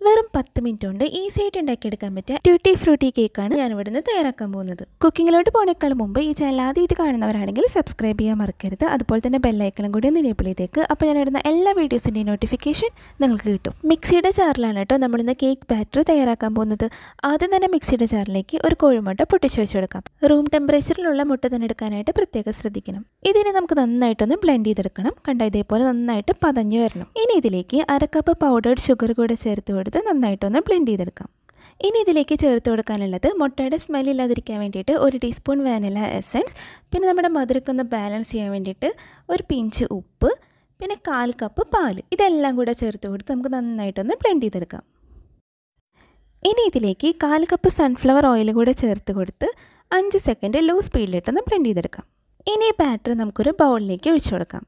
വെറും പത്ത് മിനിറ്റ് കൊണ്ട് ഈസി ആയിട്ട് ഉണ്ടാക്കിയെടുക്കാൻ പറ്റിയ ട്യൂട്ടി ഫ്രൂട്ടി കേക്കാണ് ഞാൻ ഇവിടുന്ന് തയ്യാറാക്കാൻ പോകുന്നത് കുക്കിങ്ങിലോട്ട് പോണേക്കാൾ മുമ്പ് ഈ ചാനൽ ആദ്യമായിട്ട് കാണുന്നവരാണെങ്കിൽ സബ്സ്ക്രൈബ് ചെയ്യാൻ മറക്കരുത് അതുപോലെ തന്നെ ബെല്ലൈക്കണും കൂടി ഒന്ന് എനേബിൾ ചെയ്തേക്ക് അപ്പോൾ ഞാൻ ഇടുന്ന എല്ലാ വീഡിയോസിൻ്റെയും നോട്ടിഫിക്കേഷൻ നിങ്ങൾക്ക് കിട്ടും മിക്സിയുടെ ജാറിലാണ് കേട്ടോ നമ്മളിന്ന് കേക്ക് ബാറ്റർ തയ്യാറാക്കാൻ പോകുന്നത് ആദ്യം തന്നെ മിക്സിയുടെ ജാറിലേക്ക് ഒരു കോഴിമുട്ട പൊട്ടിച്ച് വെച്ച് കൊടുക്കാം റൂം ടെമ്പറേച്ചറിലുള്ള മുട്ട തന്നെ എടുക്കാനായിട്ട് പ്രത്യേകം ശ്രദ്ധിക്കണം ഇതിനെ നമുക്ക് നന്നായിട്ടൊന്ന് ബ്ലെൻഡ് ചെയ്തെടുക്കണം കണ്ട ഇതേപോലെ നന്നായിട്ട് പതഞ്ഞു വരണം ഇനി ഇതിലേക്ക് അര കപ്പ് പൗഡേർഡ് ഷുഗർ കൂടെ ചേർത്ത് കൊടുത്ത് നന്നായിട്ടൊന്ന് ബ്ലെൻഡ് ചെയ്തെടുക്കാം ഇനി ഇതിലേക്ക് ചേർത്ത് കൊടുക്കാനുള്ളത് മുട്ടയുടെ സ്മെൽ ഇല്ലാതിരിക്കാൻ വേണ്ടിയിട്ട് ഒരു ടീസ്പൂൺ വാനില എസൻസ് പിന്നെ നമ്മുടെ മധുരമൊക്കെ ഒന്ന് ബാലൻസ് ചെയ്യാൻ വേണ്ടിയിട്ട് ഒരു പിഞ്ച് ഉപ്പ് പിന്നെ കാൽ കപ്പ് പാൽ ഇതെല്ലാം കൂടെ ചേർത്ത് കൊടുത്ത് നമുക്ക് നന്നായിട്ടൊന്ന് ബ്ലെൻഡ് ചെയ്തെടുക്കാം ഇനി ഇതിലേക്ക് കാൽ കപ്പ് സൺഫ്ലവർ ഓയിൽ കൂടെ ചേർത്ത് കൊടുത്ത് അഞ്ച് സെക്കൻഡ് ലോ സ്പീഡിലിട്ടൊന്ന് ബ്ലെൻഡ് ചെയ്തെടുക്കാം ഇനി ഈ ബാറ്റർ നമുക്കൊരു ബൗളിലേക്ക് ഒഴിച്ചു കൊടുക്കാം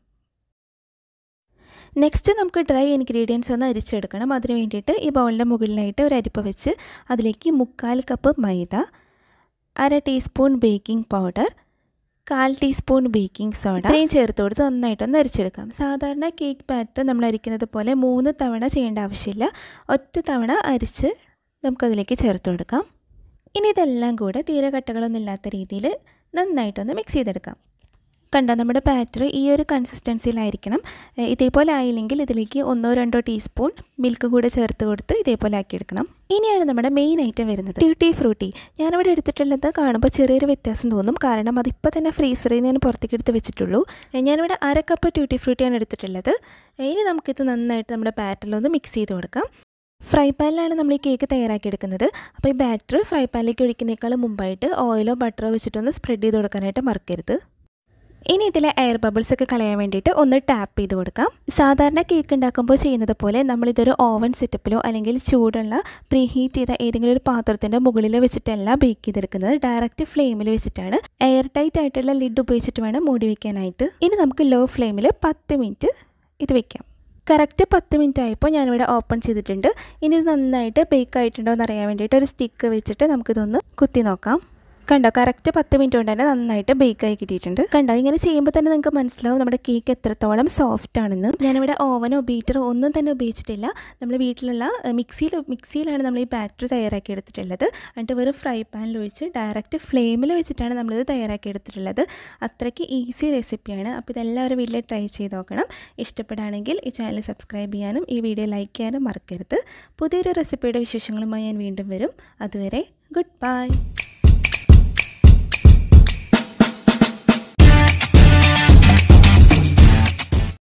നെക്സ്റ്റ് നമുക്ക് ഡ്രൈ ഇൻഗ്രീഡിയൻസ് ഒന്ന് അരിച്ചെടുക്കണം അതിന് വേണ്ടിയിട്ട് ഈ ബൗളിൻ്റെ മുകളിലായിട്ട് ഒരു അരിപ്പ വെച്ച് അതിലേക്ക് മുക്കാൽ കപ്പ് മൈദ അര ടീസ്പൂൺ ബേക്കിംഗ് പൗഡർ കാൽ ടീസ്പൂൺ ബേക്കിംഗ് സോഡ ഇത്രയും ചേർത്ത് കൊടുത്ത് നന്നായിട്ടൊന്ന് അരിച്ചെടുക്കാം സാധാരണ കേക്ക് ബാറ്റർ നമ്മൾ അരിക്കുന്നത് പോലെ മൂന്ന് തവണ ചെയ്യേണ്ട ആവശ്യമില്ല ഒറ്റ തവണ അരിച്ച് നമുക്കതിലേക്ക് ചേർത്ത് കൊടുക്കാം ഇനി ഇതെല്ലാം കൂടെ തീരെ കട്ടകളൊന്നും ഇല്ലാത്ത രീതിയിൽ നന്നായിട്ടൊന്ന് മിക്സ് ചെയ്തെടുക്കാം കണ്ട നമ്മുടെ ബാറ്റർ ഈ ഒരു കൺസിസ്റ്റൻസിയിലായിരിക്കണം ഇതേപോലെ ആയില്ലെങ്കിൽ ഇതിലേക്ക് ഒന്നോ രണ്ടോ ടീസ്പൂൺ മിൽക്ക് കൂടെ ചേർത്ത് കൊടുത്ത് ഇതേപോലെ ആക്കിയെടുക്കണം ഇനിയാണ് നമ്മുടെ മെയിൻ ഐറ്റം വരുന്നത് ട്യൂട്ടി ഫ്രൂട്ടി ഞാനിവിടെ എടുത്തിട്ടുള്ളത് കാണുമ്പോൾ ചെറിയൊരു വ്യത്യാസം തോന്നും കാരണം അതിപ്പോൾ തന്നെ ഫ്രീസറിൽ നിന്ന് ഞാൻ പുറത്തേക്ക് എടുത്ത് വെച്ചിട്ടുള്ളൂ ഞാനിവിടെ അര കപ്പ് ട്യൂട്ടി ഫ്രൂട്ടിയാണ് എടുത്തിട്ടുള്ളത് ഇനി നമുക്കിത് നന്നായിട്ട് നമ്മുടെ ബാറ്ററിലൊന്ന് മിക്സ് ചെയ്ത് കൊടുക്കാം ഫ്രൈ പാനിലാണ് നമ്മൾ ഈ കേക്ക് തയ്യാറാക്കിയെടുക്കുന്നത് അപ്പോൾ ഈ ബാറ്റർ ഫ്രൈ പാനിലേക്ക് ഒഴിക്കുന്നേക്കാൾ മുമ്പായിട്ട് ഓയിലോ ബട്ടറോ വെച്ചിട്ടൊന്ന് സ്പ്രെഡ് ചെയ്ത് കൊടുക്കാനായിട്ട് മറക്കരുത് ഇനി ഇതിലെ എയർ ബബിൾസ് ഒക്കെ കളയാൻ വേണ്ടിയിട്ട് ഒന്ന് ടാപ്പ് ചെയ്ത് കൊടുക്കാം സാധാരണ കേക്ക് ഉണ്ടാക്കുമ്പോൾ ചെയ്യുന്നത് പോലെ നമ്മളിതൊരു ഓവൻ സെറ്റപ്പിലോ അല്ലെങ്കിൽ ചൂടുള്ള പ്രീ ഹീറ്റ് ചെയ്ത ഏതെങ്കിലും ഒരു പാത്രത്തിൻ്റെ മുകളിൽ വെച്ചിട്ടല്ല ബേക്ക് ചെയ്തെടുക്കുന്നത് ഡയറക്റ്റ് ഫ്ലെയിമിൽ വെച്ചിട്ടാണ് എയർ ടൈറ്റ് ആയിട്ടുള്ള ലിഡ് ഉപയോഗിച്ചിട്ട് വേണം മൂടി വയ്ക്കാനായിട്ട് ഇനി നമുക്ക് ലോ ഫ്ലെയിമിൽ പത്ത് മിനിറ്റ് ഇത് വെക്കാം കറക്റ്റ് പത്ത് മിനിറ്റ് ആയപ്പോൾ ഞാനിവിടെ ഓപ്പൺ ചെയ്തിട്ടുണ്ട് ഇനി ഇത് നന്നായിട്ട് ബേക്ക് ആയിട്ടുണ്ടോ എന്ന് അറിയാൻ വേണ്ടിയിട്ട് ഒരു സ്റ്റിക്ക് വെച്ചിട്ട് നമുക്കിതൊന്ന് കുത്തി നോക്കാം കണ്ടോ കറക്റ്റ് പത്ത് മിനിറ്റ് കൊണ്ട് തന്നെ നന്നായിട്ട് ബേക്കായി കിട്ടിയിട്ടുണ്ട് കണ്ടോ ഇങ്ങനെ ചെയ്യുമ്പോൾ തന്നെ നിങ്ങൾക്ക് മനസ്സിലാവും നമ്മുടെ കേക്ക് എത്രത്തോളം സോഫ്റ്റ് ആണെന്ന് ഞാനിവിടെ ഓവനോ ബീറ്ററോ ഒന്നും തന്നെ ഉപയോഗിച്ചിട്ടില്ല നമ്മൾ വീട്ടിലുള്ള മിക്സിയിൽ മിക്സിയിലാണ് നമ്മൾ ഈ ബാറ്റർ തയ്യാറാക്കി എടുത്തിട്ടുള്ളത് എന്നിട്ട് വെറും ഫ്രൈ പാനിൽ ഒഴിച്ച് ഡയറക്റ്റ് ഫ്ലെയിമിൽ വെച്ചിട്ടാണ് നമ്മളിത് തയ്യാറാക്കി എടുത്തിട്ടുള്ളത് അത്രയ്ക്ക് ഈസി റെസിപ്പിയാണ് അപ്പോൾ ഇതെല്ലാവരും വീട്ടിൽ ട്രൈ ചെയ്ത് നോക്കണം ഇഷ്ടപ്പെടുകയാണെങ്കിൽ ഈ ചാനൽ സബ്സ്ക്രൈബ് ചെയ്യാനും ഈ വീഡിയോ ലൈക്ക് ചെയ്യാനും മറക്കരുത് പുതിയൊരു റെസിപ്പിയുടെ വിശേഷങ്ങളുമായി ഞാൻ വീണ്ടും വരും അതുവരെ ഗുഡ് ബൈ